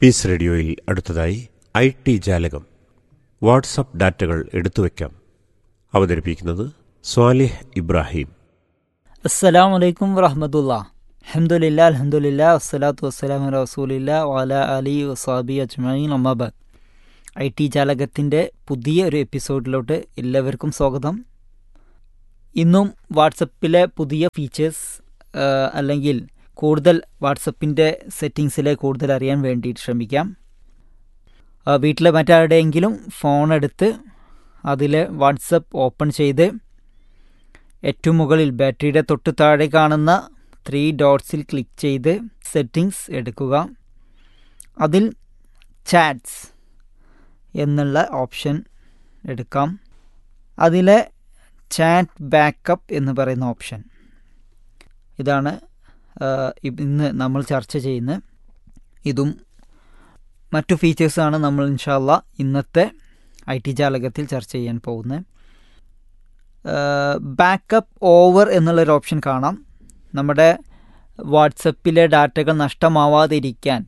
piece റേഡിയോയിൽ അടുത്തതായി I T ജാലകം വാട്സപ്പ് ഡാറ്റകൾ എടുത്തുവെക്കാം അവതരിപ്പിക്കുന്നത് സ്വാലിഹ് ഇബ്രാഹിം അസ്സലാമു അലൈക്കും വറഹമത്തുള്ള അഹമ്മദില്ല അലഹമുല്ല വസ്സലാത്തു വസ്സലാം റസൂലില്ല വാല അലി വസാബി അജ്മീൻ അമ്മാബാദ് ഐ ടി ജാലകത്തിൻ്റെ പുതിയ ഒരു എപ്പിസോഡിലോട്ട് എല്ലാവർക്കും സ്വാഗതം ഇന്നും വാട്സപ്പിലെ പുതിയ ഫീച്ചേഴ്സ് അല്ലെങ്കിൽ കൂടുതൽ വാട്സപ്പിൻ്റെ സെറ്റിങ്സിലെ കൂടുതൽ അറിയാൻ വേണ്ടിയിട്ട് ശ്രമിക്കാം ആ, വീട്ടിലെ മറ്റാരുടെയെങ്കിലും ഫോൺ എടുത്ത് അതിൽ വാട്സപ്പ് ഓപ്പൺ ചെയ്ത് ഏറ്റവും മുകളിൽ ബാറ്ററിയുടെ തൊട്ട് താഴെ കാണുന്ന ത്രീ ഡോട്ട്സിൽ ക്ലിക്ക് ചെയ്ത് സെറ്റിങ്സ് എടുക്കുക അതിൽ ചാറ്റ്സ് എന്നുള്ള ഓപ്ഷൻ എടുക്കാം അതിലെ ചാറ്റ് ബാക്കപ്പ് എന്ന് പറയുന്ന ഓപ്ഷൻ ഇതാണ് ആ, ഇ- ഇന്ന് നമ്മൾ ചർച്ച ചെയ്യുന്ന ഇതും മറ്റു ഫീച്ചേഴ്സാണ് നമ്മൾ ഇൻഷാല്ല ഇന്നത്തെ ഐ ടി ജാലകത്തിൽ ചർച്ച ചെയ്യാൻ പോകുന്നത് ബാക്കപ്പ് ഓവർ എന്നുള്ളൊരു ഓപ്ഷൻ കാണാം നമ്മുടെ വാട്സപ്പിലെ ഡാറ്റകൾ നഷ്ടമാവാതിരിക്കാൻ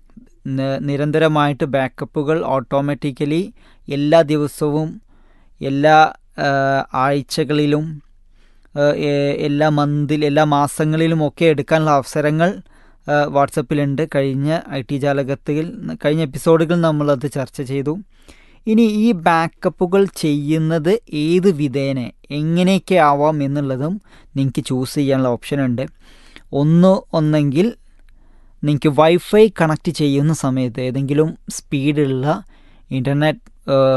ന- നിരന്തരമായിട്ട് ബാക്കപ്പുകൾ ഓട്ടോമാറ്റിക്കലി എല്ലാ ദിവസവും എല്ലാ ആ, ആഴ്ചകളിലും ആ, എ- എല്ലാ മന്തിൽ എല്ലാ മാസങ്ങളിലും ഒക്കെ എടുക്കാനുള്ള അവസരങ്ങൾ ആ, വാട്സപ്പിലുണ്ട് കഴിഞ്ഞ ഐ ടി ജാലകത്തിൽ കഴിഞ്ഞ എപ്പിസോഡുകൾ നമ്മളത് ചർച്ച ചെയ്തു ഇനി ഈ ബാക്കപ്പുകൾ ചെയ്യുന്നത് ഏത് വിധേന എങ്ങനെയൊക്കെ ആവാം എന്നുള്ളതും നിങ്ങൾക്ക് ചൂസ് ചെയ്യാനുള്ള ഓപ്ഷൻ ഉണ്ട് ഒന്ന് ഒന്നെങ്കിൽ നിങ്ങൾക്ക് വൈഫൈ കണക്ട് ചെയ്യുന്ന സമയത്ത് ഏതെങ്കിലും സ്പീഡുള്ള ഇൻ്റർനെറ്റ്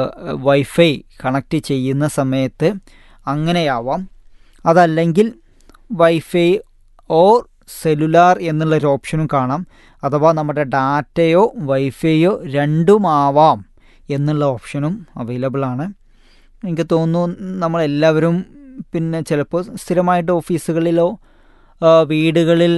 വൈഫൈ കണക്ട് ചെയ്യുന്ന സമയത്ത് അങ്ങനെയാവാം അതല്ലെങ്കിൽ വൈഫൈ ഓർ സെല്ലുലാർ എന്നുള്ളൊരു ഓപ്ഷനും കാണാം അഥവാ നമ്മുടെ ഡാറ്റയോ വൈഫൈയോ രണ്ടും ആവാം എന്നുള്ള ഓപ്ഷനും അവൈലബിൾ ആണ് എനിക്ക് തോന്നുന്നു നമ്മളെല്ലാവരും പിന്നെ ചിലപ്പോൾ സ്ഥിരമായിട്ട് ഓഫീസുകളിലോ ആ, വീടുകളിൽ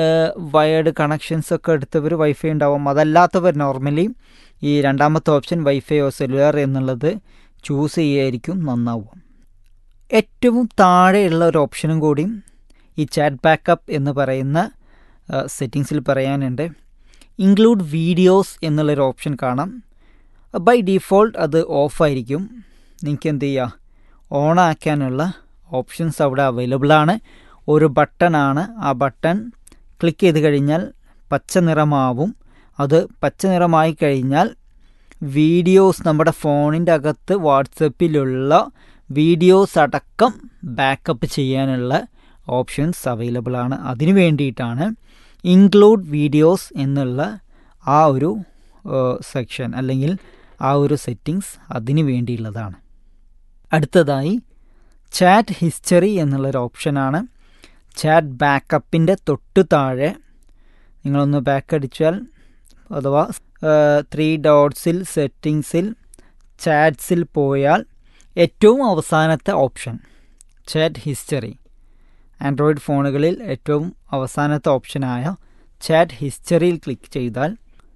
വയർഡ് കണക്ഷൻസ് ഒക്കെ എടുത്തവർ വൈഫൈ ഉണ്ടാവും അതല്ലാത്തവർ നോർമലി ഈ രണ്ടാമത്തെ ഓപ്ഷൻ വൈഫൈയോ സെല്ലുലാർ എന്നുള്ളത് ചൂസ് ചെയ്യായിരിക്കും നന്നാവുക ഏറ്റവും താഴെയുള്ള ഒരു ഓപ്ഷനും കൂടി ഈ ചാറ്റ് ബാക്കപ്പ് എന്ന് പറയുന്ന സെറ്റിങ്സിൽ പറയാനുണ്ട് ഇൻക്ലൂഡ് വീഡിയോസ് എന്നുള്ളൊരു ഓപ്ഷൻ കാണാം ബൈ ഡീഫോൾട്ട് അത് ഓഫായിരിക്കും നിങ്ങൾക്ക് എന്ത് ചെയ്യുക ഓണാക്കാനുള്ള ഓപ്ഷൻസ് അവിടെ അവൈലബിൾ ആണ് ഒരു ബട്ടണാണ് ആ ബട്ടൺ ക്ലിക്ക് ചെയ്ത് കഴിഞ്ഞാൽ പച്ച നിറമാവും അത് പച്ച നിറമായി കഴിഞ്ഞാൽ വീഡിയോസ് നമ്മുടെ ഫോണിൻ്റെ അകത്ത് വാട്സപ്പിലുള്ള വീഡിയോസ് അടക്കം ബാക്കപ്പ് ചെയ്യാനുള്ള ഓപ്ഷൻസ് അവൈലബിൾ ആണ് അതിനു വേണ്ടിയിട്ടാണ് ഇൻക്ലൂഡ് വീഡിയോസ് എന്നുള്ള ആ ഒരു സെക്ഷൻ അല്ലെങ്കിൽ ആ ഒരു സെറ്റിങ്സ് അതിനു വേണ്ടിയുള്ളതാണ് അടുത്തതായി ചാറ്റ് ഹിസ്റ്ററി എന്നുള്ളൊരു ഓപ്ഷനാണ് ചാറ്റ് ബാക്കപ്പിൻ്റെ തൊട്ട് താഴെ നിങ്ങളൊന്ന് ബാക്ക് അടിച്ചാൽ അഥവാ ത്രീ ഡോട്ട്സിൽ സെറ്റിങ്സിൽ ചാറ്റ്സിൽ പോയാൽ ഏറ്റവും അവസാനത്തെ ഓപ്ഷൻ ചാറ്റ് ഹിസ്റ്ററി ആൻഡ്രോയിഡ് ഫോണുകളിൽ ഏറ്റവും അവസാനത്തെ ഓപ്ഷനായ ചാറ്റ് ഹിസ്റ്ററിയിൽ ക്ലിക്ക് ചെയ്താൽ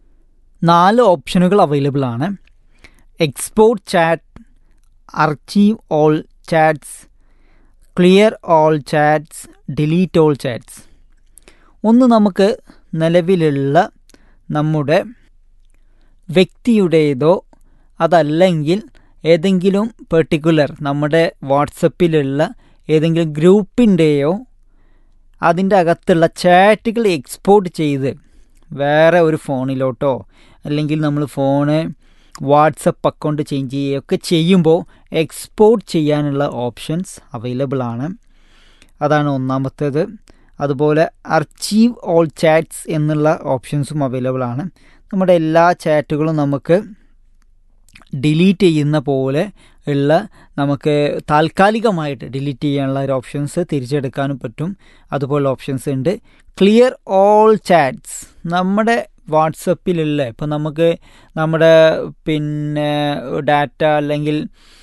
നാല് ഓപ്ഷനുകൾ അവൈലബിൾ ആണ് export chat archive all chats clear all chats delete all chats ഒന്ന് നമുക്ക് നിലവിലുള്ള നമ്മുടെ വ്യക്തിയുടേതോ അതല്ലെങ്കിൽ ഏതെങ്കിലും പെർട്ടിക്കുലർ നമ്മുടെ വാട്സപ്പിലുള്ള ഏതെങ്കിലും ഗ്രൂപ്പിൻ്റെയോ അതിൻ്റെ അകത്തുള്ള ചാറ്റുകൾ എക്സ്പോർട്ട് ചെയ്ത് വേറെ ഒരു ഫോണിലോട്ടോ അല്ലെങ്കിൽ നമ്മൾ ഫോണ് വാട്സപ്പ് അക്കൗണ്ട് ചേഞ്ച് ചെയ്യുകയൊക്കെ ചെയ്യുമ്പോൾ എക്സ്പോർട്ട് ചെയ്യാനുള്ള ഓപ്ഷൻസ് അവൈലബിൾ ആണ് അതാണ് ഒന്നാമത്തേത് അതുപോലെ അർച്ചീവ് ഓൾ ചാറ്റ്സ് എന്നുള്ള ഓപ്ഷൻസും അവൈലബിൾ ആണ് നമ്മുടെ എല്ലാ ചാറ്റുകളും നമുക്ക് ഡിലീറ്റ് ചെയ്യുന്ന പോലെ ഉള്ള നമുക്ക് താൽക്കാലികമായിട്ട് ഡിലീറ്റ് ചെയ്യാനുള്ള ഒരു ഓപ്ഷൻസ് തിരിച്ചെടുക്കാനും പറ്റും അതുപോലെ ഓപ്ഷൻസ് ഉണ്ട് ക്ലിയർ ഓൾ ചാറ്റ്സ് നമ്മുടെ വാട്സപ്പിലുള്ള ഇപ്പോൾ നമുക്ക് നമ്മുടെ പിന്നെ ഡാറ്റ അല്ലെങ്കിൽ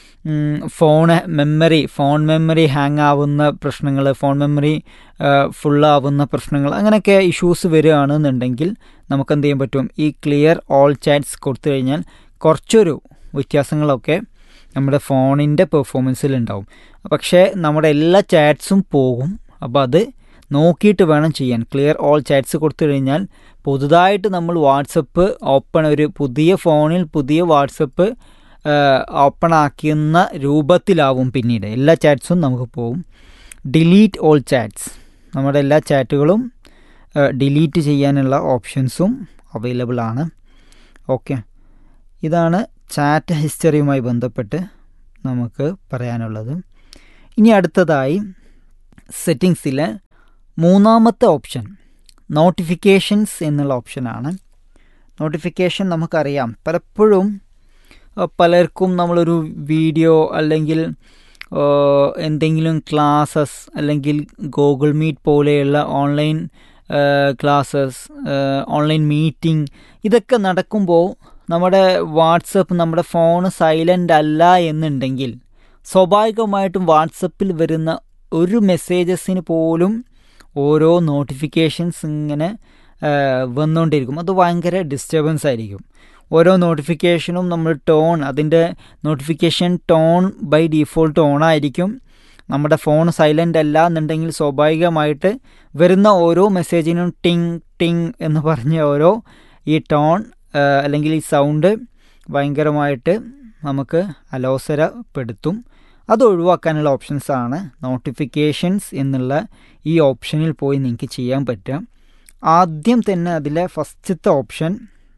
phone memory phone memory hang ആവുന്ന പ്രശ്നങ്ങൾ ഫോൺ മെമ്മറി ഫുള്ളാവുന്ന പ്രശ്നങ്ങൾ അങ്ങനെയൊക്കെ ഇഷ്യൂസ് വരികയാണെന്നുണ്ടെങ്കിൽ നമുക്ക് എന്ത് ചെയ്യാൻ പറ്റും ഈ ക്ലിയർ ഓൾ ചാറ്റ്സ് കൊടുത്തു കഴിഞ്ഞാൽ കുറച്ചൊരു വ്യത്യാസങ്ങളൊക്കെ നമ്മുടെ ഫോണിൻ്റെ പെർഫോമൻസിൽ ഉണ്ടാവും പക്ഷേ നമ്മുടെ എല്ലാ ചാറ്റ്സും പോകും അപ്പോൾ അത് നോക്കിയിട്ട് വേണം ചെയ്യാൻ ക്ലിയർ ഓൾ ചാറ്റ്സ് കൊടുത്തു കഴിഞ്ഞാൽ പുതുതായിട്ട് നമ്മൾ വാട്സപ്പ് ഓപ്പൺ ഒരു പുതിയ ഫോണിൽ പുതിയ വാട്സപ്പ് ഓപ്പൺ ആക്കുന്ന രൂപത്തിലാവും പിന്നീട് എല്ലാ ചാറ്റ്സും നമുക്ക് പോവും ഡിലീറ്റ് ഓൾ ചാറ്റ്സ് നമ്മുടെ എല്ലാ ചാറ്റുകളും ഡിലീറ്റ് ചെയ്യാനുള്ള ഓപ്ഷൻസും അവൈലബിൾ ആണ് ഓക്കെ ഇതാണ് ചാറ്റ് ഹിസ്റ്ററിയുമായി ബന്ധപ്പെട്ട് നമുക്ക് പറയാനുള്ളത് ഇനി അടുത്തതായി സെറ്റിങ്സിലെ മൂന്നാമത്തെ ഓപ്ഷൻ നോട്ടിഫിക്കേഷൻസ് എന്നുള്ള ഓപ്ഷനാണ് നോട്ടിഫിക്കേഷൻ നമുക്കറിയാം പലപ്പോഴും പലർക്കും നമ്മളൊരു വീഡിയോ അല്ലെങ്കിൽ എന്തെങ്കിലും ക്ലാസ്സസ് അല്ലെങ്കിൽ ഗൂഗിൾ മീറ്റ് പോലെയുള്ള ഓൺലൈൻ ക്ലാസ്സസ് ഓൺലൈൻ മീറ്റിംഗ് ഇതൊക്കെ നടക്കുമ്പോൾ നമ്മുടെ വാട്സപ്പ് നമ്മുടെ ഫോൺ സൈലൻ്റ് അല്ല എന്നുണ്ടെങ്കിൽ സ്വാഭാവികമായിട്ടും വാട്സപ്പിൽ വരുന്ന ഒരു മെസ്സേജസിന് പോലും ഓരോ നോട്ടിഫിക്കേഷൻസ് ഇങ്ങനെ വന്നുകൊണ്ടിരിക്കും അത് ഭയങ്കര ഡിസ്റ്റർബൻസ് ആയിരിക്കും ഓരോ നോട്ടിഫിക്കേഷനും നമ്മൾ ടോൺ അതിൻ്റെ notification tone by default on ആയിരിക്കും നമ്മുടെ ഫോൺ സൈലൻ്റ് അല്ല എന്നുണ്ടെങ്കിൽ സ്വാഭാവികമായിട്ട് വരുന്ന ഓരോ മെസ്സേജിനും ടിങ് ടിങ് എന്ന് പറഞ്ഞ ഓരോ ഈ ടോൺ അല്ലെങ്കിൽ ഈ സൗണ്ട് ഭയങ്കരമായിട്ട് നമുക്ക് അലോസരപ്പെടുത്തും അത് ഒഴിവാക്കാനുള്ള ഓപ്ഷൻസാണ് നോട്ടിഫിക്കേഷൻസ് എന്നുള്ള ഈ ഓപ്ഷനിൽ പോയി നിങ്ങൾക്ക് ചെയ്യാൻ പറ്റുക ആദ്യം തന്നെ അതിലെ ഫസ്റ്റത്തെ ഓപ്ഷൻ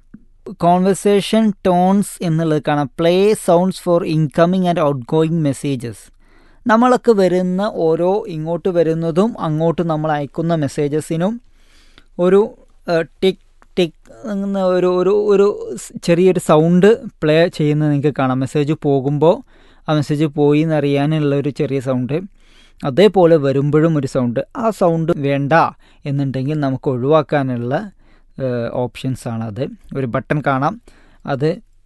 കോൺവെർസേഷൻ ടോൺസ് എന്നുള്ളത് കാണാം play sounds for incoming and outgoing messages നമ്മളൊക്കെ വരുന്ന ഓരോ ഇങ്ങോട്ട് വരുന്നതും അങ്ങോട്ട് നമ്മൾ അയക്കുന്ന മെസ്സേജസിനും ഒരു ടിക് ടിക് എന്ന ഒരു ഒരു ഒരു ചെറിയൊരു സൗണ്ട് പ്ലേ ചെയ്യുന്നത് നിങ്ങൾക്ക് കാണാം മെസ്സേജ് പോകുമ്പോൾ ആ മെസ്സേജ് പോയി എന്നറിയാനുള്ള ഒരു ചെറിയ സൗണ്ട് അതേപോലെ വരുമ്പോഴും ഒരു സൗണ്ട് ആ സൗണ്ട് വേണ്ട എന്നുണ്ടെങ്കിൽ നമുക്ക് ഒഴിവാക്കാനുള്ള ഓപ്ഷൻസ് ആണ് അത് ഒരു ബട്ടൺ കാണാം അത്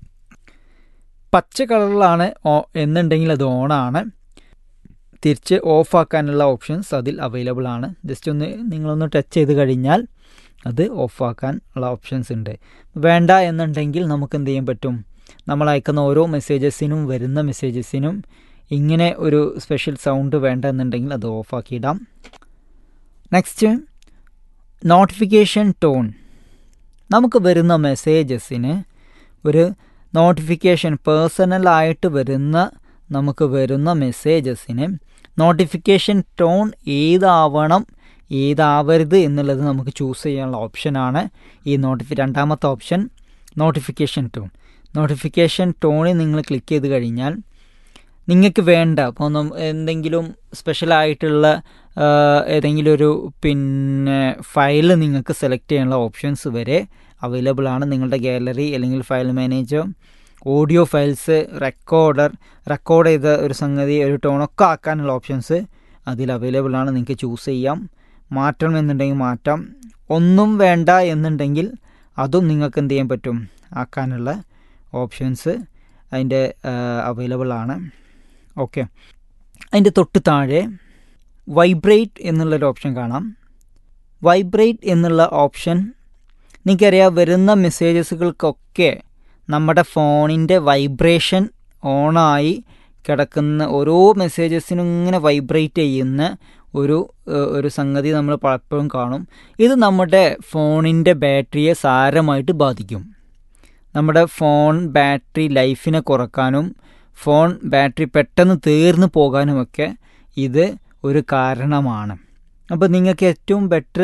പച്ച കളറിലാണ് എന്നുണ്ടെങ്കിൽ അത് ഓണാണ് തിരിച്ച് ഓഫാക്കാനുള്ള ഓപ്ഷൻസ് അതിൽ അവൈലബിൾ ആണ് ജസ്റ്റ് ഒന്ന് നിങ്ങളൊന്ന് ടച്ച് ചെയ്ത് കഴിഞ്ഞാൽ അത് ഓഫാക്കാൻ ഉള്ള ഓപ്ഷൻസ് ഉണ്ട് വേണ്ട എന്നുണ്ടെങ്കിൽ നമുക്ക് എന്ത് ചെയ്യാൻ പറ്റും നമ്മൾ അയക്കുന്ന ഓരോ മെസ്സേജസിനും വരുന്ന മെസ്സേജസിനും ഇങ്ങനെ ഒരു സ്പെഷ്യൽ സൗണ്ട് വേണ്ട എന്നുണ്ടെങ്കിൽ അത് ഓഫാക്കിയിടാം നെക്സ്റ്റ് നോട്ടിഫിക്കേഷൻ ടോൺ നമുക്ക് വരുന്ന മെസ്സേജസിന് ഒരു നോട്ടിഫിക്കേഷൻ പേഴ്സണലായിട്ട് വരുന്ന നമുക്ക് വരുന്ന മെസ്സേജസിന് നോട്ടിഫിക്കേഷൻ ടോൺ ഏതാവണം ഏതാവരുത് എന്നുള്ളത് നമുക്ക് ചൂസ് ചെയ്യാനുള്ള ഓപ്ഷനാണ് ഈ നോട്ടിഫി രണ്ടാമത്തെ ഓപ്ഷൻ നോട്ടിഫിക്കേഷൻ ടോൺ നോട്ടിഫിക്കേഷൻ ടോണിൽ നിങ്ങൾ ക്ലിക്ക് ചെയ്ത് കഴിഞ്ഞാൽ നിങ്ങൾക്ക് വേണ്ട ഇപ്പോൾ എന്തെങ്കിലും സ്പെഷ്യലായിട്ടുള്ള ഏതെങ്കിലും ഒരു പിന്നെ ഫയൽ നിങ്ങൾക്ക് സെലക്ട് ചെയ്യാനുള്ള ഓപ്ഷൻസ് വരെ അവൈലബിൾ ആണ് നിങ്ങളുടെ ഗാലറി അല്ലെങ്കിൽ file manager audio files recorder record ചെയ്ത ഒരു സംഗതി ഒരു ടോണൊക്കെ ആക്കാനുള്ള ഓപ്ഷൻസ് അതിൽ അവൈലബിൾ ആണ് നിങ്ങൾക്ക് ചൂസ് ചെയ്യാം മാറ്റണം എന്നുണ്ടെങ്കിൽ മാറ്റാം ഒന്നും വേണ്ട എന്നുണ്ടെങ്കിൽ അതും നിങ്ങൾക്ക് എന്ത് ചെയ്യാൻ പറ്റും ആക്കാനുള്ള ഓപ്ഷൻസ് അതിൻ്റെ അവൈലബിൾ ആണ് ഓക്കെ അതിൻ്റെ തൊട്ട് താഴെ വൈബ്രേറ്റ് എന്നുള്ളൊരു ഓപ്ഷൻ കാണാം വൈബ്രേറ്റ് എന്നുള്ള ഓപ്ഷൻ നിങ്ങൾക്കറിയാം വരുന്ന മെസ്സേജസുകൾക്കൊക്കെ നമ്മുടെ ഫോണിൻ്റെ വൈബ്രേഷൻ ഓണായി കിടക്കുന്ന ഓരോ മെസ്സേജസിനും ഇങ്ങനെ വൈബ്രേറ്റ് ചെയ്യുന്ന ഒരു ഒരു സംഗതി നമ്മൾ പലപ്പോഴും കാണും ഇത് നമ്മുടെ ഫോണിൻ്റെ ബാറ്ററിയെ സാരമായിട്ട് ബാധിക്കും നമ്മുടെ ഫോൺ ബാറ്ററി ലൈഫിനെ കുറക്കാനും ഫോൺ ബാറ്ററി പെട്ടെന്ന് തീർന്നു പോകാനുമൊക്കെ ഇത് ഒരു കാരണമാണ് അപ്പോൾ നിങ്ങൾക്ക് ഏറ്റവും ബെറ്റർ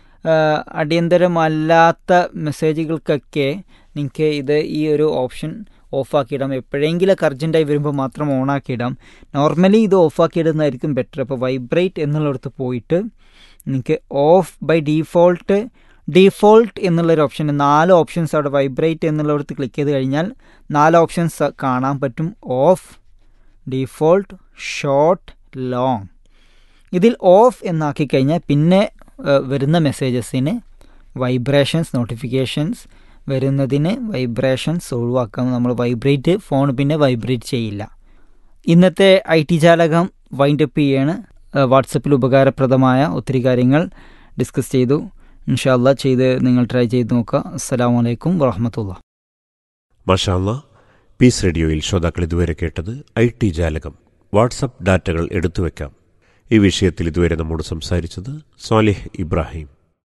അടിയന്തരമല്ലാത്ത മെസ്സേജുകൾക്കൊക്കെ നിങ്ങൾക്ക് ഇത് ഈ ഒരു ഓപ്ഷൻ ഓഫാക്കിയിടാം എപ്പോഴെങ്കിലൊക്കെ അർജൻറ്റായി വരുമ്പോൾ മാത്രം ഓണാക്കിയിടാം നോർമലി ഇത് ഓഫാക്കിയിടുന്നതായിരിക്കും ബെറ്റർ അപ്പോൾ വൈബ്രേറ്റ് എന്നുള്ളിടത്ത് പോയിട്ട് നിങ്ങൾക്ക് ഓഫ് ബൈ ഡീഫോൾട്ട് ഡീഫോൾട്ട് എന്നുള്ളൊരു ഓപ്ഷൻ നാല് ഓപ്ഷൻസ് അവിടെ വൈബ്രേറ്റ് എന്നുള്ളിടത്ത് ക്ലിക്ക് ചെയ്ത് കഴിഞ്ഞാൽ നാല് ഓപ്ഷൻസ് കാണാൻ പറ്റും ഓഫ് ഡീഫോൾട്ട് ഷോർട്ട് ലോങ് ഇതിൽ ഓഫ് എന്നാക്കി കഴിഞ്ഞാൽ പിന്നെ വരുന്ന മെസ്സേജസിന് വൈബ്രേഷൻസ് നോട്ടിഫിക്കേഷൻസ് വരുന്നതിന് വൈബ്രേഷൻസ് ഒഴിവാക്കാം നമ്മൾ വൈബ്രേറ്റ് ഫോൺ പിന്നെ വൈബ്രേറ്റ് ചെയ്യില്ല ഇന്നത്തെ ഐ ടി ജാലകം വൈൻഡപ്പ് ചെയ്യാണ് വാട്സപ്പിൽ ഉപകാരപ്രദമായ ഒത്തിരി കാര്യങ്ങൾ ഡിസ്കസ് ചെയ്തു ഇൻഷാല്ല ചെയ്ത് നിങ്ങൾ ട്രൈ ചെയ്ത് നോക്കുക അസ്സാം വലൈക്കും വാഹമത്തുള്ള മഷാല്ല പീസ് റേഡിയോയിൽ ശ്രോതാക്കൾ ഇതുവരെ കേട്ടത് ഐ ടി ജാലകം വാട്സപ്പ് ഡാറ്റകൾ എടുത്തുവെക്കാം ഈ വിഷയത്തിൽ ഇതുവരെ നമ്മോട് സംസാരിച്ചത് സ്വാലിഹ് ഇബ്രാഹിം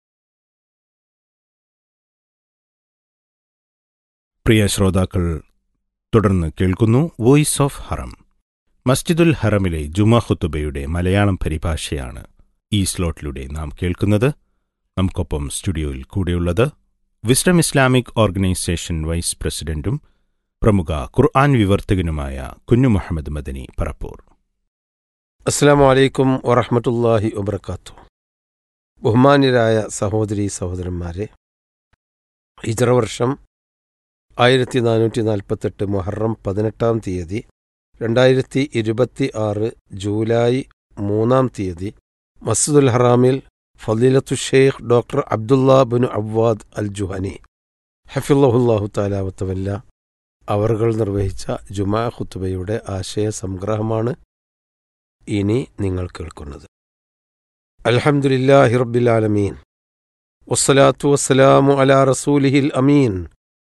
പ്രിയ ശ്രോതാക്കൾ തുടർന്ന് കേൾക്കുന്നു വോയിസ് ഓഫ് ഹറം മസ്ജിദുൽ ഹറമിലെ ജുമാ ഖുത്തുബയുടെ മലയാളം പരിഭാഷയാണ് ഈ സ്ലോട്ടിലൂടെ നാം കേൾക്കുന്നത് നമുക്കൊപ്പം സ്റ്റുഡിയോയിൽ കൂടെയുള്ളത് വിസ്ഡം ഇസ്ലാമിക് ഓർഗനൈസേഷൻ വൈസ് പ്രസിഡന്റും പ്രമുഖ ഖുർആൻ വിവർത്തകനുമായ കുഞ്ഞു മുഹമ്മദ് മദനി പറപ്പൂർ അസ്സാം വലൈക്കും വറഹമത്തല്ലാഹി വബർക്കാത്തു ബഹുമാന്യരായ സഹോദരി സഹോദരന്മാരെ ഹിജറ വർഷം ആയിരത്തി നാനൂറ്റി നാൽപ്പത്തെട്ട് മുഹറം പതിനെട്ടാം തീയതി രണ്ടായിരത്തി ഇരുപത്തി ആറ് ജൂലൈ മൂന്നാം തീയതി മസ്ജിദുൽ ഹറാമിൽ ഫലീലത്തു Sheikh doctor Abdullah bin Awwad al Juhani ഹഫിള്ളാഹുല്ലാഹു താലാവത്തവല്ല അവർകൾ നിർവഹിച്ച ജുമാ ഖുത്തുബയുടെ ആശയ സംഗ്രഹമാണ് ഇനി നിങ്ങൾ കേൾക്കുന്നത് അൽഹംദുലില്ലാഹി റബ്ബിൽ ആലമീൻ വസ്സലാത്തു വസ്സലാമു അലാ റസൂലിഹിൽ അമീൻ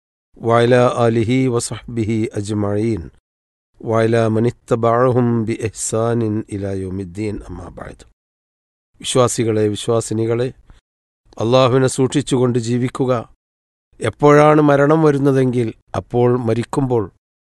വഅല ആലിഹി വസഹ്ബിഹി അജ്മഈൻ വഅല മനിത്തബഅഹും ബി ഇഹ്സാനിൻ ഇലാ യൗമിദ്ദീൻ അമ്മാ ബഅദ് വിശ്വാസികളെ വിശ്വാസിനികളെ അള്ളാഹുവിനെ സൂക്ഷിച്ചുകൊണ്ട് ജീവിക്കുക എപ്പോഴാണ് മരണം വരുന്നതെങ്കിൽ അപ്പോൾ മരിക്കുമ്പോൾ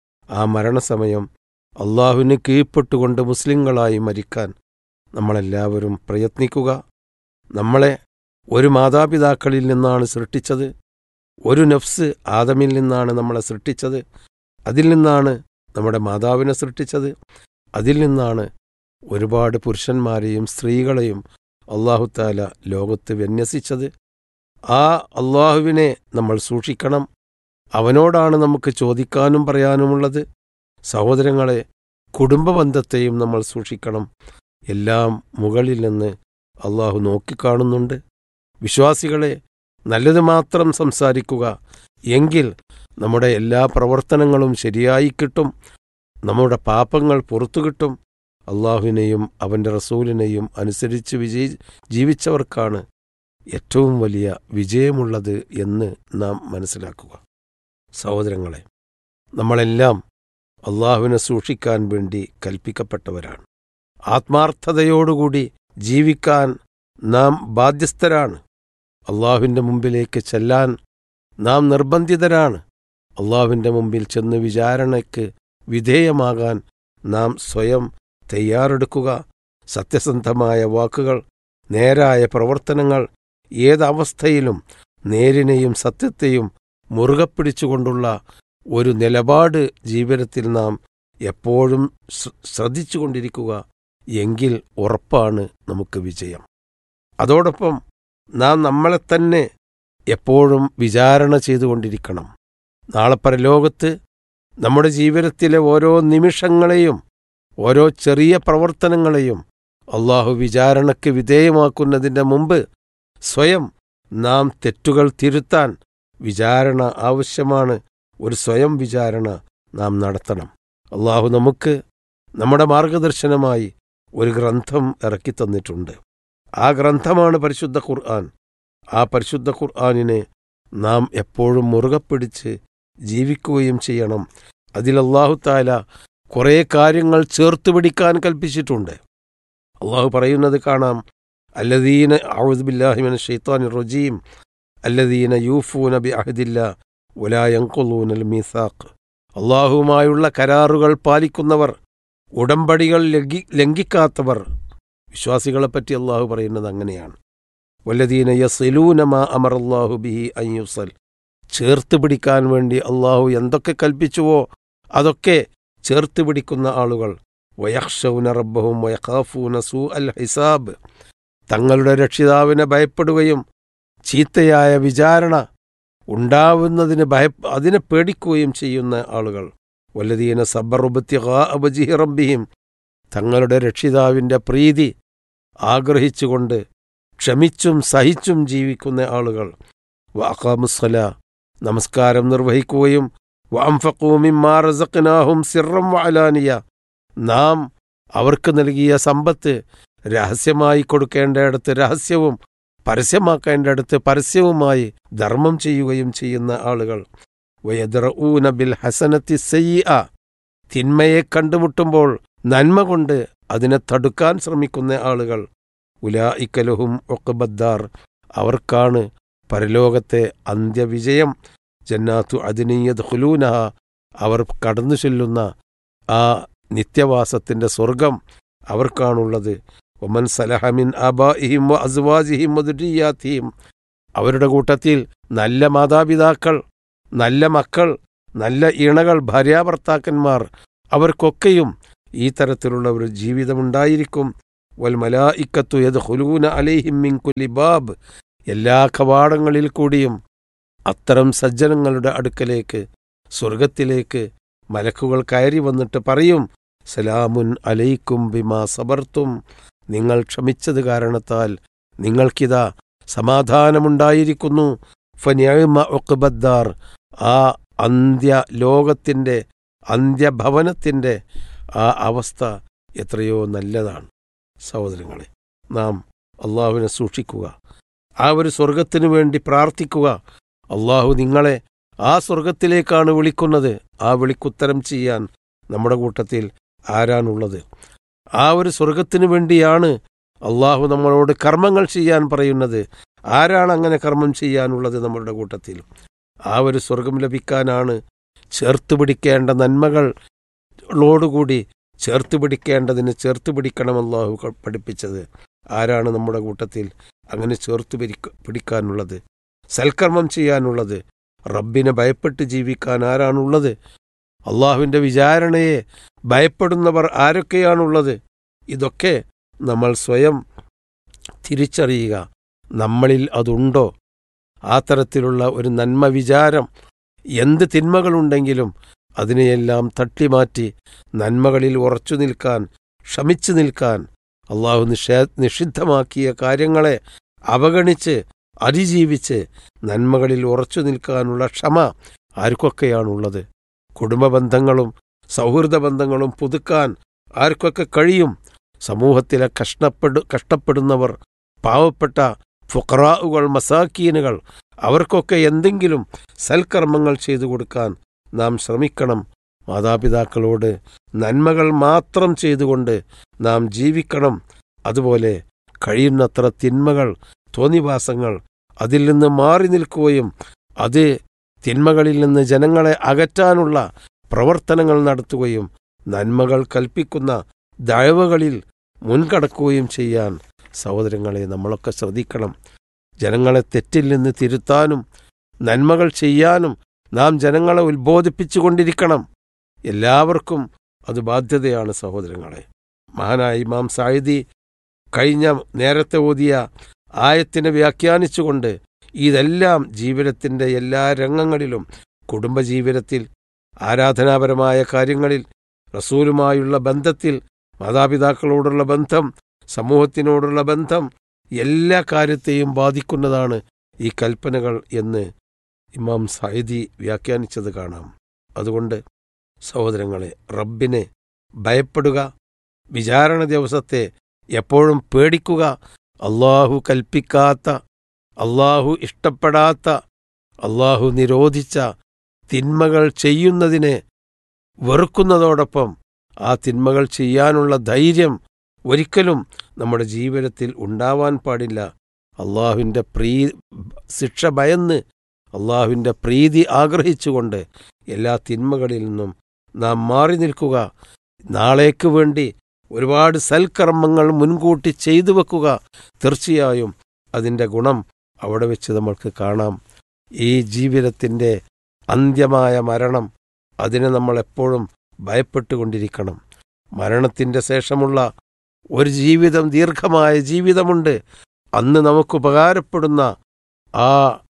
ആ മരണസമയം അള്ളാഹുവിന് കീഴ്പ്പെട്ടുകൊണ്ട് മുസ്ലിങ്ങളായി മരിക്കാൻ നമ്മളെല്ലാവരും പ്രയത്നിക്കുക നമ്മളെ ഒരു മാതാപിതാക്കളിൽ നിന്നാണ് സൃഷ്ടിച്ചത് ഒരു നഫ്സ് ആദമിൽ നിന്നാണ് നമ്മളെ സൃഷ്ടിച്ചത് അതിൽ നിന്നാണ് നമ്മുടെ മാതാവിനെ സൃഷ്ടിച്ചത് അതിൽ നിന്നാണ് ഒരുപാട് പുരുഷന്മാരെയും സ്ത്രീകളെയും അള്ളാഹുത്താല ലോകത്ത് വിന്യസിച്ചത് ആ അള്ളാഹുവിനെ നമ്മൾ സൂക്ഷിക്കണം അവനോടാണ് നമുക്ക് ചോദിക്കാനും പറയാനുമുള്ളത് സഹോദരങ്ങളെ കുടുംബബന്ധത്തെയും നമ്മൾ സൂക്ഷിക്കണം എല്ലാം മുകളിൽ നിന്ന് അള്ളാഹു നോക്കിക്കാണുന്നുണ്ട് വിശ്വാസികളെ നല്ലത് മാത്രം സംസാരിക്കുക എങ്കിൽ നമ്മുടെ എല്ലാ പ്രവർത്തനങ്ങളും ശരിയായി കിട്ടും നമ്മുടെ പാപങ്ങൾ പുറത്തു കിട്ടും അള്ളാഹുവിനെയും അവൻ്റെ റസൂലിനെയും അനുസരിച്ച് വിജയി ജീവിച്ചവർക്കാണ് ഏറ്റവും വലിയ വിജയമുള്ളത് എന്ന് നാം മനസ്സിലാക്കുക സഹോദരങ്ങളെ നമ്മളെല്ലാം അള്ളാഹുവിനെ സൂക്ഷിക്കാൻ വേണ്ടി കൽപ്പിക്കപ്പെട്ടവരാണ് ആത്മാർത്ഥതയോടുകൂടി ജീവിക്കാൻ നാം ബാധ്യസ്ഥരാണ് അള്ളാഹുവിൻ്റെ മുമ്പിലേക്ക് ചെല്ലാൻ നാം നിർബന്ധിതരാണ് അള്ളാഹുവിൻ്റെ മുമ്പിൽ ചെന്ന് വിചാരണയ്ക്ക് വിധേയമാകാൻ നാം സ്വയം തയ്യാറെടുക്കുക സത്യസന്ധമായ വാക്കുകൾ നേരായ പ്രവർത്തനങ്ങൾ ഏതവസ്ഥയിലും നേരിനെയും സത്യത്തെയും മുറുകെ പിടിച്ചുകൊണ്ടുള്ള ഒരു നിലപാട് ജീവിതത്തിൽ നാം എപ്പോഴും ശ്രദ്ധിച്ചുകൊണ്ടിരിക്കുക എങ്കിൽ ഉറപ്പാണ് നമുക്ക് വിജയം അതോടൊപ്പം നാം നമ്മളെ തന്നെ എപ്പോഴും വിചാരണ ചെയ്തുകൊണ്ടിരിക്കണം നാളെ പരലോകത്ത് നമ്മുടെ ജീവിതത്തിലെ ഓരോ നിമിഷങ്ങളെയും ഓരോ ചെറിയ പ്രവർത്തനങ്ങളെയും അള്ളാഹു വിചാരണയ്ക്ക് വിധേയമാക്കുന്നതിൻ്റെ മുമ്പ് സ്വയം നാം തെറ്റുകൾ തിരുത്താൻ വിചാരണ ആവശ്യമാണ് ഒരു സ്വയം വിചാരണ നാം നടത്തണം അള്ളാഹു നമുക്ക് നമ്മുടെ മാർഗദർശനമായി ഒരു ഗ്രന്ഥം ഇറക്കിത്തന്നിട്ടുണ്ട് ആ ഗ്രന്ഥമാണ് പരിശുദ്ധ ഖുർആൻ ആ പരിശുദ്ധ ഖുർആാനിനെ നാം എപ്പോഴും മുറുകെ പിടിച്ച് ജീവിക്കുകയും ചെയ്യണം അതിൽ അള്ളാഹു താല കുറേ കാര്യങ്ങൾ ചേർത്ത് പിടിക്കാൻ കൽപ്പിച്ചിട്ടുണ്ട് അള്ളാഹു പറയുന്നത് കാണാം അല്ലദീന ഔദ്ബില്ലാഹിമിൻ ഷെയ്ത്താൻ റജീം അല്ലദീന യൂഫൂന ബി അഹദില്ല ഉലായങ്കുലൂനൽ മീസാഖ് അള്ളാഹുവുമായുള്ള കരാറുകൾ പാലിക്കുന്നവർ ഉടമ്പടികൾ ലംഘി ലംഘിക്കാത്തവർ വിശ്വാസികളെപ്പറ്റി അള്ളാഹു പറയുന്നത് അങ്ങനെയാണ് വല്ലദീന യസിലൂനമാ അമർ അള്ളാഹു ബിഹി അയ്യുസൽ ചേർത്ത് പിടിക്കാൻ വേണ്ടി അള്ളാഹു എന്തൊക്കെ കൽപ്പിച്ചുവോ അതൊക്കെ ചേർത്ത് പിടിക്കുന്ന ആളുകൾ വയക്ഷൗന റബ്ബഹും വയഖാഫൂന സൂ അൽ ഹിസാബ് തങ്ങളുടെ രക്ഷിതാവിനെ ഭയപ്പെടുകയും ചീത്തയായ വിചാരണ ഉണ്ടാവുന്നതിന് ഭയ അതിനെ പേടിക്കുകയും ചെയ്യുന്ന ആളുകൾ വല്ലതീന സബറുബത്തിഹി റബ്ബിയും തങ്ങളുടെ രക്ഷിതാവിൻ്റെ പ്രീതി ആഗ്രഹിച്ചുകൊണ്ട് ക്ഷമിച്ചും സഹിച്ചും ജീവിക്കുന്ന ആളുകൾ വാഖാമുസ്സല നമസ്കാരം നിർവഹിക്കുകയും വാംഫക്കൂമിമാറസഖ്നാഹും സിറം വാലാനിയ നാം അവർക്ക് നൽകിയ സമ്പത്ത് രഹസ്യമായി കൊടുക്കേണ്ടയിടത്ത് രഹസ്യവും പരസ്യമാക്കേണ്ടയിടത്ത് പരസ്യവുമായി ധർമ്മം ചെയ്യുകയും ചെയ്യുന്ന ആളുകൾ വയദ്റഊന ബിൽ ഹസനത്തി സയ്യ തിന്മയെ കണ്ടുമുട്ടുമ്പോൾ നന്മ കൊണ്ട് അതിനെ തടുക്കാൻ ശ്രമിക്കുന്ന ആളുകൾ ഉലായിക്കലഹും ഒക്കബദ്ദാർ അവർക്കാണ് പരലോകത്തെ അന്ത്യവിജയം ജന്നാത്തു അതിനീയത് ഹുലൂനഹ അവർ കടന്നു ചെല്ലുന്ന ആ നിത്യവാസത്തിൻ്റെ സ്വർഗം അവർക്കാണുള്ളത് ഒമൻ സലഹമിൻ അബാഹിം വ അസ്വാജിഹിം വദുരിയാത്തിഹിം അവരുടെ കൂട്ടത്തിൽ നല്ല മാതാപിതാക്കൾ നല്ല മക്കൾ നല്ല ഇണകൾ ഭാര്യാഭർത്താക്കന്മാർ അവർക്കൊക്കെയും ഈ തരത്തിലുള്ള ഒരു ജീവിതമുണ്ടായിരിക്കും വൽ മലായിക്കത്തു യത് ഹുലൂന അലൈഹിം മിൻ കുലി ബാബ് എല്ലാ കവാടങ്ങളിൽ കൂടിയും അത്തരം സജ്ജനങ്ങളുടെ അടുക്കലേക്ക് സ്വർഗത്തിലേക്ക് മലക്കുകൾ കയറി വന്നിട്ട് പറയും സലാമുൻ അലൈക്കും ബിമാ സബർത്തും നിങ്ങൾ ക്ഷമിച്ചത് കാരണത്താൽ നിങ്ങൾക്കിതാ സമാധാനമുണ്ടായിരിക്കുന്നു ഫനിയമ ഒക്കുബദ്ദാർ ആ അന്ത്യ ലോകത്തിൻ്റെ അന്ത്യഭവനത്തിൻ്റെ ആ അവസ്ഥ എത്രയോ നല്ലതാണ് സഹോദരങ്ങളെ നാം അള്ളാഹുവിനെ സൂക്ഷിക്കുക ആ ഒരു സ്വർഗത്തിനു വേണ്ടി പ്രാർത്ഥിക്കുക അള്ളാഹു നിങ്ങളെ ആ സ്വർഗത്തിലേക്കാണ് വിളിക്കുന്നത് ആ വിളിക്കുത്തരം ചെയ്യാൻ നമ്മുടെ കൂട്ടത്തിൽ ആരാണുള്ളത് ആ ഒരു സ്വർഗത്തിനു വേണ്ടിയാണ് അള്ളാഹു നമ്മളോട് കർമ്മങ്ങൾ ചെയ്യാൻ പറയുന്നത് ആരാണ് അങ്ങനെ കർമ്മം ചെയ്യാനുള്ളത് നമ്മളുടെ കൂട്ടത്തിൽ ആ ഒരു സ്വർഗം ലഭിക്കാനാണ് ചേർത്ത് പിടിക്കേണ്ട നന്മകളോടുകൂടി ചേർത്ത് പിടിക്കേണ്ടതിന് ചേർത്ത് പിടിക്കണം അള്ളാഹു ക- പഠിപ്പിച്ചത് ആരാണ് നമ്മുടെ കൂട്ടത്തിൽ അങ്ങനെ ചേർത്ത് പിരിക്ക- പിടിക്കാനുള്ളത് സൽക്കർമ്മം ചെയ്യാനുള്ളത് റബ്ബിനെ ഭയപ്പെട്ട് ജീവിക്കാൻ ആരാണുള്ളത് അള്ളാഹുവിൻ്റെ വിചാരണയെ ഭയപ്പെടുന്നവർ ആരൊക്കെയാണുള്ളത് ഇതൊക്കെ നമ്മൾ സ്വയം തിരിച്ചറിയുക നമ്മളിൽ അതുണ്ടോ ആ തരത്തിലുള്ള ഒരു നന്മ വിചാരം എന്ത് തിന്മകളുണ്ടെങ്കിലും അതിനെയെല്ലാം തട്ടിമാറ്റി നന്മകളിൽ ഉറച്ചു നിൽക്കാൻ ക്ഷമിച്ചു നിൽക്കാൻ അള്ളാഹു നിഷേ നിഷിദ്ധമാക്കിയ കാര്യങ്ങളെ അവഗണിച്ച് അതിജീവിച്ച് നന്മകളിൽ ഉറച്ചു നിൽക്കാനുള്ള ക്ഷമ ആർക്കൊക്കെയാണുള്ളത് കുടുംബ ബന്ധങ്ങളും സൗഹൃദ ബന്ധങ്ങളും പുതുക്കാൻ ആർക്കൊക്കെ കഴിയും സമൂഹത്തിലെ കഷ്ടപ്പെടു കഷ്ടപ്പെടുന്നവർ പാവപ്പെട്ട ഫുക്രാവുകൾ മസാക്കീനുകൾ അവർക്കൊക്കെ എന്തെങ്കിലും സൽക്കർമ്മങ്ങൾ ചെയ്തു കൊടുക്കാൻ നാം ശ്രമിക്കണം മാതാപിതാക്കളോട് നന്മകൾ മാത്രം ചെയ്തുകൊണ്ട് നാം ജീവിക്കണം അതുപോലെ കഴിയുന്നത്ര തിന്മകൾ തോന്നിവാസങ്ങൾ അതിൽ നിന്ന് മാറി നിൽക്കുകയും അത് തിന്മകളിൽ നിന്ന് ജനങ്ങളെ അകറ്റാനുള്ള പ്രവർത്തനങ്ങൾ നടത്തുകയും നന്മകൾ കൽപ്പിക്കുന്ന ദഴവുകളിൽ മുൻകടക്കുകയും ചെയ്യാൻ സഹോദരങ്ങളെ നമ്മളൊക്കെ ശ്രദ്ധിക്കണം ജനങ്ങളെ തെറ്റിൽ നിന്ന് തിരുത്താനും നന്മകൾ ചെയ്യാനും നാം ജനങ്ങളെ ഉത്ബോധിപ്പിച്ചുകൊണ്ടിരിക്കണം എല്ലാവർക്കും അത് ബാധ്യതയാണ് സഹോദരങ്ങളെ മഹാനായ ഇമാം സായിദി കഴിഞ്ഞ നേരത്തെ ഓതിയ ആയത്തിനെ വ്യാഖ്യാനിച്ചുകൊണ്ട് ഇതെല്ലാം ജീവിതത്തിൻ്റെ എല്ലാ രംഗങ്ങളിലും കുടുംബജീവിതത്തിൽ ആരാധനാപരമായ കാര്യങ്ങളിൽ റസൂലുമായുള്ള ബന്ധത്തിൽ മാതാപിതാക്കളോടുള്ള ബന്ധം സമൂഹത്തിനോടുള്ള ബന്ധം എല്ലാ കാര്യത്തെയും ബാധിക്കുന്നതാണ് ഈ കൽപ്പനകൾ എന്ന് ഇമാം സായിദി വ്യാഖ്യാനിച്ചത് കാണാം അതുകൊണ്ട് സഹോദരങ്ങളെ റബ്ബിനെ ഭയപ്പെടുക വിചാരണ ദിവസത്തെ എപ്പോഴും പേടിക്കുക അള്ളാഹു കൽപ്പിക്കാത്ത അള്ളാഹു ഇഷ്ടപ്പെടാത്ത അള്ളാഹു നിരോധിച്ച തിന്മകൾ ചെയ്യുന്നതിനെ വെറുക്കുന്നതോടൊപ്പം ആ തിന്മകൾ ചെയ്യാനുള്ള ധൈര്യം ഒരിക്കലും നമ്മുടെ ജീവിതത്തിൽ ഉണ്ടാവാൻ പാടില്ല അള്ളാഹുവിൻ്റെ പ്രീ ശിക്ഷ ഭയന്ന് അള്ളാഹുവിൻ്റെ പ്രീതി ആഗ്രഹിച്ചുകൊണ്ട് എല്ലാ തിന്മകളിൽ നിന്നും നാം മാറി നിൽക്കുക നാളേക്ക് വേണ്ടി ഒരുപാട് സൽക്കർമ്മങ്ങൾ മുൻകൂട്ടി ചെയ്തു വെക്കുക തീർച്ചയായും അതിൻ്റെ ഗുണം അവിടെ വെച്ച് നമ്മൾക്ക് കാണാം ഈ ജീവിതത്തിൻ്റെ അന്ത്യമായ മരണം അതിനെ നമ്മൾ എപ്പോഴും ഭയപ്പെട്ടുകൊണ്ടിരിക്കണം മരണത്തിൻ്റെ ശേഷമുള്ള ഒരു ജീവിതം ദീർഘമായ ജീവിതമുണ്ട് അന്ന് നമുക്ക് ഉപകാരപ്പെടുന്ന ആ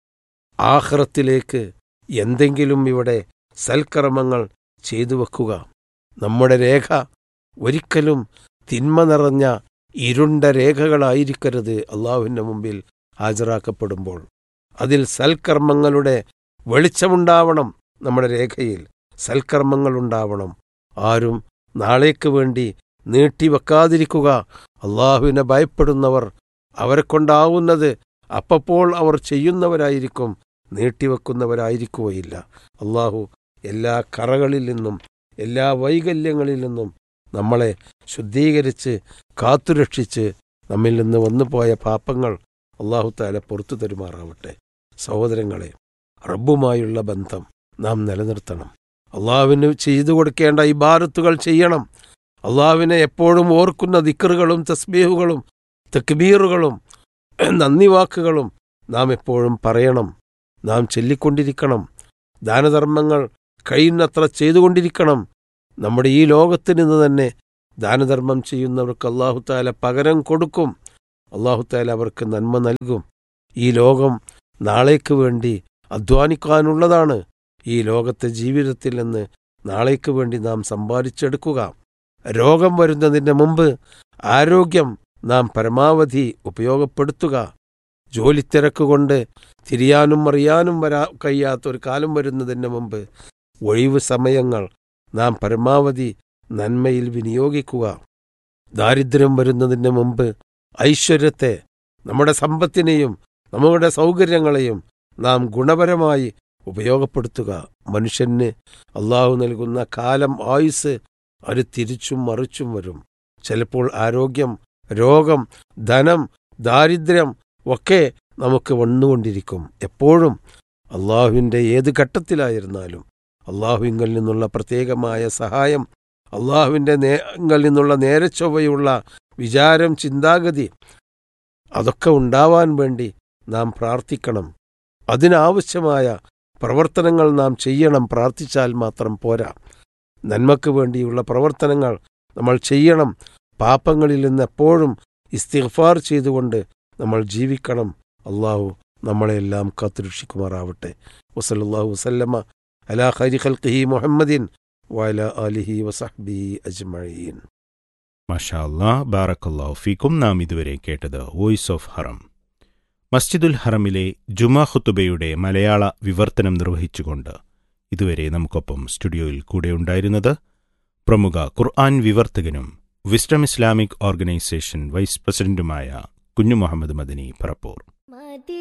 ആഹ്റത്തിലേക്ക് എന്തെങ്കിലും ഇവിടെ സൽക്കർമ്മങ്ങൾ ചെയ്തു വെക്കുക നമ്മുടെ രേഖ ഒരിക്കലും തിന്മ നിറഞ്ഞ ഇരുണ്ട രേഖകളായിരിക്കരുത് അള്ളാഹുവിൻ്റെ മുമ്പിൽ ഹാജരാക്കപ്പെടുമ്പോൾ അതിൽ സൽക്കർമ്മങ്ങളുടെ വെളിച്ചമുണ്ടാവണം നമ്മുടെ രേഖയിൽ സൽക്കർമ്മങ്ങളുണ്ടാവണം ആരും നാളേക്ക് വേണ്ടി നീട്ടിവെക്കാതിരിക്കുക അള്ളാഹുവിനെ ഭയപ്പെടുന്നവർ അവരെ കൊണ്ടാവുന്നത് അപ്പപ്പോൾ അവർ ചെയ്യുന്നവരായിരിക്കും നീട്ടിവെക്കുന്നവരായിരിക്കുകയില്ല അള്ളാഹു എല്ലാ കറകളിൽ നിന്നും എല്ലാ വൈകല്യങ്ങളിൽ നിന്നും നമ്മളെ ശുദ്ധീകരിച്ച് കാത്തുരക്ഷിച്ച് നമ്മിൽ നിന്ന് വന്നുപോയ പാപങ്ങൾ അള്ളാഹു താല പുറത്തു തരുമാറാവട്ടെ സഹോദരങ്ങളെ റബ്ബുമായുള്ള ബന്ധം നാം നിലനിർത്തണം അള്ളാഹുവിന് ചെയ്തു കൊടുക്കേണ്ട ഇബാരത്തുകൾ ചെയ്യണം അള്ളാഹുവിനെ എപ്പോഴും ഓർക്കുന്ന ദിക്കറുകളും തസ്ബീഹുകളും തെക്ബീറുകളും നന്ദി വാക്കുകളും നാം എപ്പോഴും പറയണം നാം ചൊല്ലിക്കൊണ്ടിരിക്കണം ദാനധർമ്മങ്ങൾ കഴിയുന്നത്ര ചെയ്തുകൊണ്ടിരിക്കണം നമ്മുടെ ഈ ലോകത്ത് നിന്ന് തന്നെ ദാനധർമ്മം ചെയ്യുന്നവർക്ക് അള്ളാഹുത്താല പകരം കൊടുക്കും അള്ളാഹുത്താല അവർക്ക് നന്മ നൽകും ഈ ലോകം നാളേക്ക് വേണ്ടി അധ്വാനിക്കാനുള്ളതാണ് ഈ ലോകത്തെ ജീവിതത്തിൽ നിന്ന് നാളേക്ക് വേണ്ടി നാം സമ്പാദിച്ചെടുക്കുക രോഗം വരുന്നതിന് മുമ്പ് ആരോഗ്യം നാം പരമാവധി ഉപയോഗപ്പെടുത്തുക ജോലിത്തിരക്ക് കൊണ്ട് തിരിയാനും അറിയാനും വരാ കഴിയാത്ത ഒരു കാലം വരുന്നതിന് മുമ്പ് ഒഴിവ് സമയങ്ങൾ നാം പരമാവധി നന്മയിൽ വിനിയോഗിക്കുക ദാരിദ്ര്യം വരുന്നതിന് മുമ്പ് ഐശ്വര്യത്തെ നമ്മുടെ സമ്പത്തിനെയും നമ്മുടെ സൗകര്യങ്ങളെയും നാം ഗുണപരമായി ഉപയോഗപ്പെടുത്തുക മനുഷ്യന് അള്ളാഹു നൽകുന്ന കാലം ആയുസ് അത് തിരിച്ചും മറിച്ചും വരും ചിലപ്പോൾ ആരോഗ്യം രോഗം ധനം ദാരിദ്ര്യം ഒക്കെ നമുക്ക് വന്നുകൊണ്ടിരിക്കും എപ്പോഴും അള്ളാഹുവിൻ്റെ ഏത് ഘട്ടത്തിലായിരുന്നാലും അള്ളാഹുവിങ്കിൽ നിന്നുള്ള പ്രത്യേകമായ സഹായം അള്ളാഹുവിൻ്റെ നേങ്ങൾ നിന്നുള്ള നേരെ ചൊവ്വയുള്ള വിചാരം ചിന്താഗതി അതൊക്കെ ഉണ്ടാവാൻ വേണ്ടി നാം പ്രാർത്ഥിക്കണം അതിനാവശ്യമായ പ്രവർത്തനങ്ങൾ നാം ചെയ്യണം പ്രാർത്ഥിച്ചാൽ മാത്രം പോരാ നന്മക്ക് വേണ്ടിയുള്ള പ്രവർത്തനങ്ങൾ നമ്മൾ ചെയ്യണം പാപങ്ങളിൽ നിന്ന് എപ്പോഴും ഇസ്തിഗ്ഫാർ ചെയ്തുകൊണ്ട് നമ്മൾ ജീവിക്കണം അള്ളാഹു നമ്മളെല്ലാം കാത്തുരക്ഷിക്കുമാറാവട്ടെ വസല്ലാഹു വസല്ലമ അലാ ഖൈരി ഖൽഖിഹി മുഹമ്മദിൻ വഅല ആലിഹി വസഹ്ബിഹി അജ്മഈൻ മഷാ അല്ലാ ബാറക്കല്ലാഹു ഫീക്കും നാം ഇതുവരെ കേട്ടത് വോയിസ് ഓഫ് ഹറം മസ്ജിദുൽ ഹറമിലെ ജുമാ ഖുത്തുബയുടെ മലയാള വിവർത്തനം നിർവഹിച്ചുകൊണ്ട് ഇതുവരെ നമുക്കൊപ്പം സ്റ്റുഡിയോയിൽ കൂടെയുണ്ടായിരുന്നത് പ്രമുഖ ഖുർആൻ വിവർത്തകനും വിസ്ഡം ഇസ്ലാമിക് ഓർഗനൈസേഷൻ വൈസ് പ്രസിഡന്റുമായ കുഞ്ഞു മുഹമ്മദ് മദനി പറപ്പൂർ